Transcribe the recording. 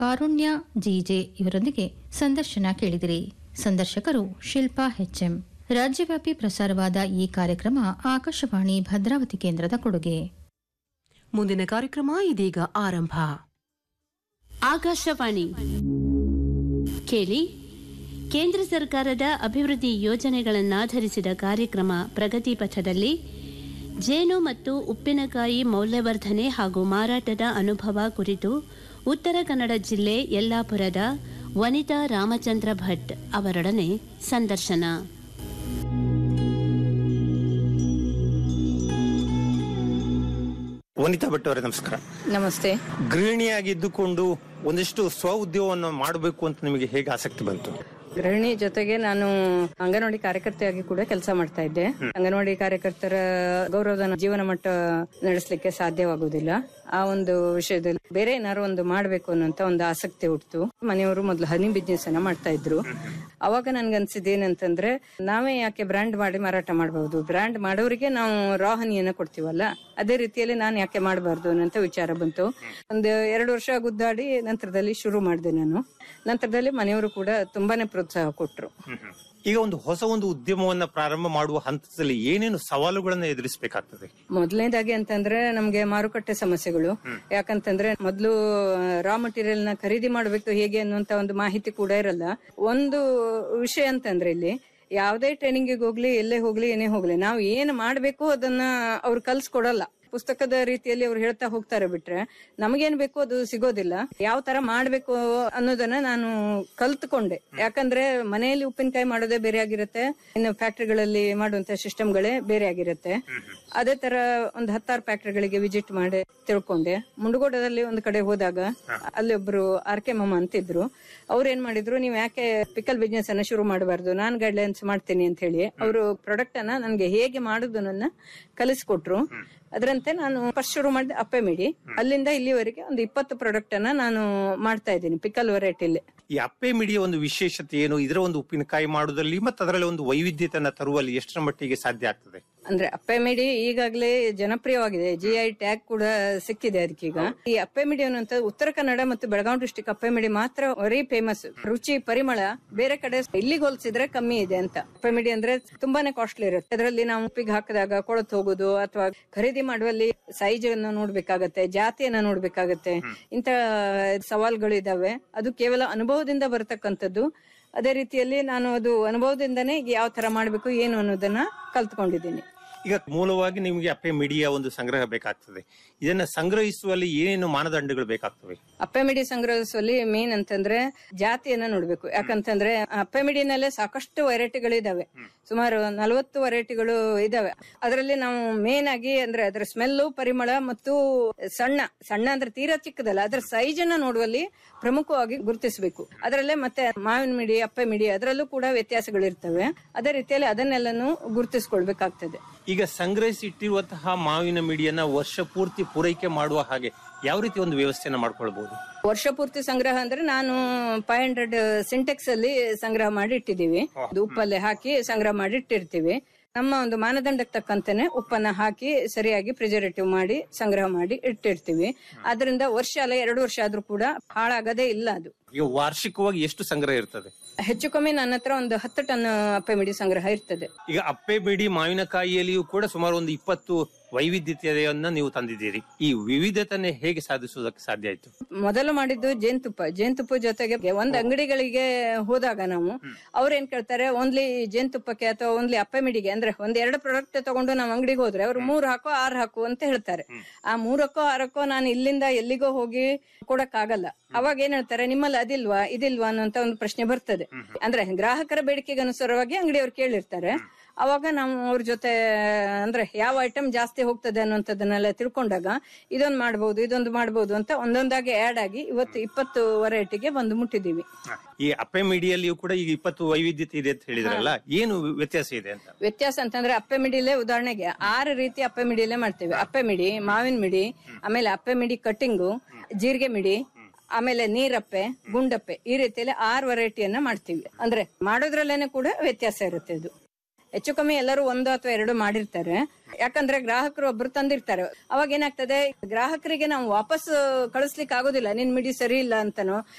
ಕಾರುಣ್ಯ GJ ಇವರೊಂದಿಗೆ ಸಂದರ್ಶನ ಕೇಳಿದಿರಿ ಸಂದರ್ಶಕರು ಶಿಲ್ಪಾ ಎಚ್ಎಂ ರಾಜ್ಯವ್ಯಾಪಿ ಪ್ರಸಾರವಾದ ಈ ಕಾರ್ಯಕ್ರಮ ಆಕಾಶವಾಣಿ ಭದ್ರಾವತಿ ಕೇಂದ್ರದ ಕೊಡುಗೆ ಮುಂದಿನ ಕಾರ್ಯಕ್ರಮ ಇದೀಗ ಆರಂಭ ಆಕಾಶವಾಣಿ ಕೇಳಿ ಕೇಂದ್ರ ಸರ್ಕಾರದ ಅಭಿವೃದ್ಧಿ ಯೋಜನೆಗಳನ್ನಾಧರಿಸಿದ ಕಾರ್ಯಕ್ರಮ ಪ್ರಗತಿ ಪಥದಲ್ಲಿ ಜೇನು ಮತ್ತು ಉಪ್ಪಿನಕಾಯಿ ಮೌಲ್ಯವರ್ಧನೆ ಹಾಗೂ ಮಾರಾಟದ ಅನುಭವ ಕುರಿತು ಉತ್ತರ ಕನ್ನಡ ಜಿಲ್ಲೆ ಯಲ್ಲಾಪುರದ ವನಿತಾ ರಾಮಚಂದ್ರ ಭಟ್ ಅವರೊಡನೆ ಸಂದರ್ಶನ ವನಿತಾ ಭಟ್ ಅವರೇ ನಮಸ್ಕಾರ ನಮಸ್ತೆ ಗೃಹಿಣಿಯಾಗಿದ್ದುಕೊಂಡು ಒಂದಿಷ್ಟು ಸ್ವ ಉದ್ಯೋಗವನ್ನು ಮಾಡಬೇಕು ಅಂತ ನಿಮಗೆ ಹೇಗೆ ಆಸಕ್ತಿ ಬಂತು ಗೃಹಿಣಿ ಜೊತೆಗೆ ನಾನು ಅಂಗನವಾಡಿ ಕಾರ್ಯಕರ್ತೆಯಾಗಿ ಕೂಡ ಕೆಲಸ ಮಾಡ್ತಾ ಇದ್ದೆ ಅಂಗನವಾಡಿ ಕಾರ್ಯಕರ್ತರ ಗೌರವಧನ ಜೀವನ ಮಟ್ಟ ನಡೆಸಲಿಕ್ಕೆ ಸಾಧ್ಯವಾಗುವುದಿಲ್ಲ ಆ ಒಂದು ವಿಷಯದಲ್ಲಿ ಬೇರೆ ಏನಾದ್ರು ಒಂದು ಮಾಡ್ಬೇಕು ಅನ್ನೋಂತ ಒಂದು ಆಸಕ್ತಿ ಹುಟ್ಟಿತು ಮನೆಯವರು ಮೊದಲು ಹನಿ ಬಿಸ್ನೆಸ್ ಅನ್ನ ಮಾಡ್ತಾ ಇದ್ರು ಅವಾಗ ನನ್ಗನ್ಸಿದ್ ಏನಂತಂದ್ರೆ ನಾವೇ ಯಾಕೆ ಬ್ರ್ಯಾಂಡ್ ಮಾಡಿ ಮಾರಾಟ ಮಾಡಬಹುದು ಬ್ರ್ಯಾಂಡ್ ಮಾಡೋರಿಗೆ ನಾವು ರಾ ಹನಿಯನ್ನ ಕೊಡ್ತೀವಲ್ಲ ಅದೇ ರೀತಿಯಲ್ಲಿ ನಾನು ಯಾಕೆ ಮಾಡಬಾರ್ದು ಅನ್ನೋಂತ ವಿಚಾರ ಬಂತು ಒಂದು ಎರಡು ವರ್ಷ ಗುದ್ದಾಡಿ ನಂತರದಲ್ಲಿ ಶುರು ಮಾಡಿದೆ ನಾನು ನಂತರದಲ್ಲಿ ಮನೆಯವರು ಕೂಡ ತುಂಬಾನೇ ಪ್ರೋತ್ಸಾಹ ಕೊಟ್ರು ಈಗ ಒಂದು ಹೊಸ ಒಂದು ಉದ್ಯಮವನ್ನ ಪ್ರಾರಂಭ ಮಾಡುವ ಹಂತದಲ್ಲಿ ಏನೇನು ಸವಾಲುಗಳನ್ನ ಎದುರಿಸಬೇಕಾಗ್ತದೆ ಮೊದಲನೇದಾಗಿ ಅಂತಂದ್ರೆ ನಮ್ಗೆ ಮಾರುಕಟ್ಟೆ ಸಮಸ್ಯೆಗಳು ಯಾಕಂತಂದ್ರೆ ಮೊದಲು ರಾ ಮಟೀರಿಯಲ್ ನ ಖರೀದಿ ಮಾಡಬೇಕು ಹೇಗೆ ಅನ್ನುವಂತ ಒಂದು ಮಾಹಿತಿ ಕೂಡ ಇರಲ್ಲ ಒಂದು ವಿಷಯ ಅಂತಂದ್ರೆ ಇಲ್ಲಿ ಯಾವುದೇ ಟ್ರೈನಿಂಗಿಗೆ ಹೋಗ್ಲಿ ಎಲ್ಲೇ ಹೋಗ್ಲಿ ಏನೇ ಹೋಗ್ಲಿ ನಾವು ಏನ್ ಮಾಡ್ಬೇಕು ಅದನ್ನ ಅವ್ರು ಕಲ್ಸ್ಕೊಡಲ್ಲ ಪುಸ್ತಕದ ರೀತಿಯಲ್ಲಿ ಅವ್ರು ಹೇಳ್ತಾ ಹೋಗ್ತಾರೆ ಬಿಟ್ರೆ ನಮಗೇನ್ ಬೇಕು ಅದು ಸಿಗೋದಿಲ್ಲ ಯಾವ ತರ ಮಾಡ್ಬೇಕು ಅನ್ನೋದನ್ನ ನಾನು ಕಲ್ತ್ಕೊಂಡೆ ಯಾಕಂದ್ರೆ ಮನೆಯಲ್ಲಿ ಉಪ್ಪಿನಕಾಯಿ ಮಾಡೋದೇ ಬೇರೆ ಆಗಿರುತ್ತೆ ಇನ್ನು ಫ್ಯಾಕ್ಟ್ರಿಗಳಲ್ಲಿ ಮಾಡುವಂತ ಸಿಸ್ಟಮ್ಗಳೇ ಬೇರೆ ಆಗಿರುತ್ತೆ ಅದೇ ತರ ಒಂದು ಹತ್ತಾರು ಫ್ಯಾಕ್ಟ್ರಿಗಳಿಗೆ ವಿಸಿಟ್ ಮಾಡಿ ತಿಳ್ಕೊಂಡೆ ಮುಂಡಗೋಡದಲ್ಲಿ ಒಂದು ಕಡೆ ಹೋದಾಗ ಅಲ್ಲಿ ಒಬ್ರು ಆರ್ ಕೆ ಮಮ್ಮ ಅಂತಿದ್ರು ಅವ್ರು ಏನ್ ಮಾಡಿದ್ರು ನೀವು ಯಾಕೆ ಪಿಕಲ್ ಬಿಸ್ನೆಸ್ ಅನ್ನ ಶುರು ಮಾಡಬಾರ್ದು ನಾನ್ ಗೈಡ್ಲೈನ್ಸ್ ಮಾಡ್ತೀನಿ ಅಂತ ಹೇಳಿ ಅವರು ಪ್ರಾಡಕ್ಟ್ ಅನ್ನ ನನ್ಗೆ ಹೇಗೆ ಮಾಡುದನ್ನ ಕಲಿಸ್ಕೊಟ್ರು ಅದರಂತೆ ನಾನು ಫಸ್ಟ್ ಶುರು ಮಾಡಿದೆ ಅಪ್ಪೆ ಮಿಡಿ ಅಲ್ಲಿಂದ ಇಲ್ಲಿವರೆಗೆ ಒಂದು ಇಪ್ಪತ್ತು ಪ್ರಾಡಕ್ಟ್ ಅನ್ನ ನಾನು ಮಾಡ್ತಾ ಇದ್ದೀನಿ ಪಿಕಲ್ ವೆರೈಟಿಲಿ ಈ ಅಪ್ಪೆ ಮಿಡಿಯ ಒಂದು ವಿಶೇಷತೆ ಏನು ಇದರ ಒಂದು ಉಪ್ಪಿನಕಾಯಿ ಮಾಡುವುದಲ್ಲಿ ಮತ್ತು ಅದರಲ್ಲಿ ಒಂದು ವೈವಿಧ್ಯತೆಯನ್ನ ತರುವಲ್ಲಿ ಎಷ್ಟರ ಮಟ್ಟಿಗೆ ಸಾಧ್ಯ ಆಗ್ತದೆ ಅಂದ್ರೆ ಅಪ್ಪೆ ಮಿಡಿ ಈಗಾಗಲೇ ಜನಪ್ರಿಯವಾಗಿದೆ ಜಿ ಐ ಟ್ಯಾಗ್ ಕೂಡ ಸಿಕ್ಕಿದೆ ಅದಕ್ಕೀಗ ಈ ಅಪ್ಪೆ ಮಿಡಿ ಅನ್ನುವಂತ ಉತ್ತರ ಕನ್ನಡ ಮತ್ತು ಬೆಳಗಾವಿ ಡಿಸ್ಟಿಕ್ ಅಪ್ಪೆ ಮಿಡಿ ಮಾತ್ರ ವೆರಿ ಫೇಮಸ್ ರುಚಿ ಪರಿಮಳ ಬೇರೆ ಕಡೆ ಇಲ್ಲಿಗೆ ಹೋಲಿಸಿದ್ರೆ ಕಮ್ಮಿ ಇದೆ ಅಂತ ಅಪ್ಪೆ ಮಿಡಿ ಅಂದ್ರೆ ತುಂಬಾನೇ ಕಾಸ್ಟ್ಲಿ ಇರುತ್ತೆ ಅದರಲ್ಲಿ ನಾವು ಉಪ್ಪಿಗೆ ಹಾಕಿದಾಗ ಕೊಳತು ಹೋಗುದು ಅಥವಾ ಖರೀದಿ ಮಾಡುವಲ್ಲಿ ಸೈಜ್ ಅನ್ನು ನೋಡ್ಬೇಕಾಗತ್ತೆ ಜಾತಿಯನ್ನ ನೋಡ್ಬೇಕಾಗತ್ತೆ ಇಂತ ಸವಾಲ್ಗಳು ಇದಾವೆ ಅದು ಕೇವಲ ಅನುಭವದಿಂದ ಬರತಕ್ಕಂಥದ್ದು ಅದೇ ರೀತಿಯಲ್ಲಿ ನಾನು ಅದು ಅನುಭವದಿಂದನೇ ಯಾವ ತರ ಮಾಡ್ಬೇಕು ಏನು ಅನ್ನೋದನ್ನ ಕಲ್ತ್ಕೊಂಡಿದ್ದೀನಿ ಈಗ ಮೂಲವಾಗಿ ನಿಮಗೆ ಅಪ್ಪೆ ಮಿಡಿಯ ಒಂದು ಸಂಗ್ರಹ ಬೇಕಾಗ್ತದೆ ಇದನ್ನ ಸಂಗ್ರಹಿಸುವಲ್ಲಿ ಏನೇನು ಮಾನದಂಡಗಳು ಬೇಕಾಗ್ತವೆ ಅಪ್ಪೆ ಮಿಡಿ ಸಂಗ್ರಹಿಸುವಲ್ಲಿ ಮೇನ್ ಅಂತಂದ್ರೆ ಜಾತಿಯನ್ನ ನೋಡ್ಬೇಕು ಯಾಕಂತಂದ್ರೆ ಅಪ್ಪೆ ಮಿಡಿನಲ್ಲೇ ಸಾಕಷ್ಟು ವೆರೈಟಿಗಳಿದಾವೆ ಸುಮಾರು ನಲವತ್ತು ವೆರೈಟಿಗಳು ಇದಾವೆ ಅದರಲ್ಲಿ ನಾವು ಮೇನ್ ಆಗಿ ಅಂದ್ರೆ ಅದರ ಸ್ಮೆಲ್ಲು ಪರಿಮಳ ಮತ್ತು ಸಣ್ಣ ಸಣ್ಣ ಅಂದ್ರೆ ತೀರಾ ಚಿಕ್ಕದಲ್ಲ ಅದರ ಸೈಜ್ ಅನ್ನ ನೋಡುವಲ್ಲಿ ಪ್ರಮುಖವಾಗಿ ಗುರುತಿಸಬೇಕು ಅದರಲ್ಲೇ ಮತ್ತೆ ಮಾವಿನ ಮಿಡಿ ಅಪ್ಪೆ ಮಿಡಿ ಅದರಲ್ಲೂ ಕೂಡ ವ್ಯತ್ಯಾಸಗಳಿರ್ತವೆ ಅದೇ ರೀತಿಯಲ್ಲಿ ಅದನ್ನೆಲ್ಲನೂ ಗುರುತಿಸ್ಕೊಳ್ಬೇಕಾಗ್ತದೆ ಈಗ ಸಂಗ್ರಹಿಸಿ ಇಟ್ಟಿರುವಂತಹ ಮಾವಿನ ಮಿಡಿಯನ್ನ ವರ್ಷ ಪೂರ್ತಿ ಪೂರೈಕೆ ಮಾಡುವ ಹಾಗೆ ಯಾವ ರೀತಿ ಒಂದು ವ್ಯವಸ್ಥೆಯನ್ನ ಮಾಡ್ಕೊಳ್ಬಹುದು ವರ್ಷ ಪೂರ್ತಿ ಸಂಗ್ರಹ ಅಂದ್ರೆ ನಾನು ಫೈವ್ ಹಂಡ್ರೆಡ್ ಸಿಂಟೆಕ್ಸ್ ಅಲ್ಲಿ ಸಂಗ್ರಹ ಮಾಡಿ ಇಟ್ಟಿದ್ದೀವಿ ಅದು ಉಪ್ಪಲ್ಲಿ ಹಾಕಿ ಸಂಗ್ರಹ ಮಾಡಿ ಇಟ್ಟಿರ್ತೀವಿ ನಮ್ಮ ಒಂದು ಮಾನದಂಡಕ್ಕೆ ತಕ್ಕಂತೆನೆ ಉಪ್ಪನ್ನ ಹಾಕಿ ಸರಿಯಾಗಿ ಪ್ರಿಸರ್ವೇಟಿವ್ ಮಾಡಿ ಸಂಗ್ರಹ ಮಾಡಿ ಇಟ್ಟಿರ್ತೀವಿ ಅದರಿಂದ ವರ್ಷ ಅಲ್ಲ ಎರಡು ವರ್ಷ ಆದ್ರೂ ಕೂಡ ಹಾಳಾಗದೇ ಇಲ್ಲ ಅದು ಈಗ ವಾರ್ಷಿಕವಾಗಿ ಎಷ್ಟು ಸಂಗ್ರಹ ಇರ್ತದೆ ಹೆಚ್ಚು ಕಮ್ಮಿ ನನ್ನ ಹತ್ರ ಒಂದು ಹತ್ತು ಟನ್ ಅಪ್ಪೆ ಮಿಡಿ ಸಂಗ್ರಹ ಇರ್ತದೆ ಈಗ ಅಪ್ಪೆ ಬಿಡಿ ಮಾವಿನಕಾಯಿಯಲ್ಲಿಯೂ ಕೂಡ ಸುಮಾರು ಒಂದು ಇಪ್ಪತ್ತು ವೈವಿಧ್ಯತೆಯನ್ನ ನೀವು ತಂದಿದ್ದೀರಿ ಈ ವಿವಿಧತೆಯನ್ನ ಹೇಗೆ ಸಾಧಿಸುವುದಕ್ಕೆ ಸಾಧ್ಯ ಆಯ್ತು ಮೊದಲು ಮಾಡಿದ್ದು ಜೇನುತುಪ್ಪ ಜೇನುತುಪ್ಪ ಜೊತೆಗೆ ಒಂದ್ ಅಂಗಡಿಗಳಿಗೆ ಹೋದಾಗ ನಾವು ಅವ್ರು ಏನ್ ಕೇಳ್ತಾರೆ ಓನ್ಲಿ ಜೇನುತುಪ್ಪಕ್ಕೆ ಅಥವಾ ಓನ್ಲಿ ಅಪ್ಪೆ ಮಿಡಿಗೆ ಅಂದ್ರೆ ಒಂದ್ ಎರಡು ಪ್ರಾಡಕ್ಟ್ ತಗೊಂಡು ನಾವು ಅಂಗಡಿಗೆ ಹೋದ್ರೆ ಅವ್ರು ಮೂರ್ ಹಾಕೋ ಆರ್ ಹಾಕು ಅಂತ ಹೇಳ್ತಾರೆ ಆ ಮೂರಕ್ಕೋ ಆರಕ್ಕೋ ನಾನು ಇಲ್ಲಿಂದ ಎಲ್ಲಿಗೋ ಹೋಗಿ ಕೊಡಕ್ ಆಗಲ್ಲ ಅವಾಗ ಏನ್ ಹೇಳ್ತಾರೆ ನಿಮ್ಮಲ್ಲಿ ಅದಿಲ್ವಾ ಇದಿಲ್ವಾ ಅನ್ನೋಂತ ಒಂದು ಪ್ರಶ್ನೆ ಬರ್ತದೆ ಅಂದ್ರೆ ಗ್ರಾಹಕರ ಬೇಡಿಕೆಗೆ ಅನುಸಾರವಾಗಿ ಅಂಗಡಿಯವ್ರು ಕೇಳಿರ್ತಾರೆ ಅವಾಗ ನಾವು ಅವ್ರ ಜೊತೆ ಅಂದ್ರೆ ಯಾವ ಐಟಮ್ ಜಾಸ್ತಿ ಹೋಗ್ತದೆ ಅನ್ನುವಂಥದ್ದನ್ನೆಲ್ಲ ತಿಳ್ಕೊಂಡಾಗ ಇದೊಂದು ಮಾಡ್ಬೋದು ಇದೊಂದು ಮಾಡ್ಬೋದು ಅಂತ ಒಂದೊಂದಾಗಿ ಆಡ್ ಆಗಿ ಇವತ್ತು ಇಪ್ಪತ್ತು ವೆರೈಟಿಗೆ ಬಂದು ಮುಟ್ಟಿದ್ದೀವಿ ಈ ಅಪ್ಪೆ ಮಿಡಿಯಲ್ಲಿಯೂ ಕೂಡ ಈಗ ಇಪ್ಪತ್ತು ವೈವಿಧ್ಯತೆ ಇದೆ ಅಂತ ಹೇಳಿದ್ರಲ್ಲ ಏನು ವ್ಯತ್ಯಾಸ ಇದೆ ಅಂತ ವ್ಯತ್ಯಾಸ ಅಂತಂದ್ರೆ ಅಪ್ಪೆ ಮಿಡಿಲೇ ಉದಾಹರಣೆಗೆ ಆರು ರೀತಿ ಅಪ್ಪೆ ಮಿಡಿಲೇ ಮಾಡ್ತೇವೆ ಅಪ್ಪೆ ಮಿಡಿ ಮಾವಿನ ಮಿಡಿ ಆಮೇಲೆ ಅಪ್ಪೆ ಮಿಡಿ ಕಟ್ಟಿಂಗು ಜೀರಿಗೆ ಮಿಡಿ ಆಮೇಲೆ ನೀರಪ್ಪೆ ಗುಂಡಪ್ಪೆ ಈ ರೀತಿಯಲ್ಲಿ ಆರು ವೆರೈಟಿಯನ್ನ ಮಾಡ್ತೀವಿ ಅಂದ್ರೆ ಮಾಡೋದ್ರಲ್ಲೇನೆ ಕೂಡ ವ್ಯತ್ಯಾಸ ಇರುತ್ತೆ ಇದು ಹೆಚ್ಚು ಕಮ್ಮಿ ಎಲ್ಲರೂ ಒಂದು ಅಥವಾ ಎರಡು ಮಾಡಿರ್ತಾರೆ ಯಾಕಂದ್ರೆ ಗ್ರಾಹಕರು ಒಬ್ರು ತಂದಿರ್ತಾರೆ ಅವಾಗ ಏನಾಗ್ತದೆ ಗ್ರಾಹಕರಿಗೆ ನಾವು ವಾಪಸ್ ಕಳಿಸ್ಲಿಕ್ಕೆ ಆಗೋದಿಲ್ಲ ನಿನ್ ಮಿಡಿ ಸರಿ ಇಲ್ಲ ಅಂತನೋ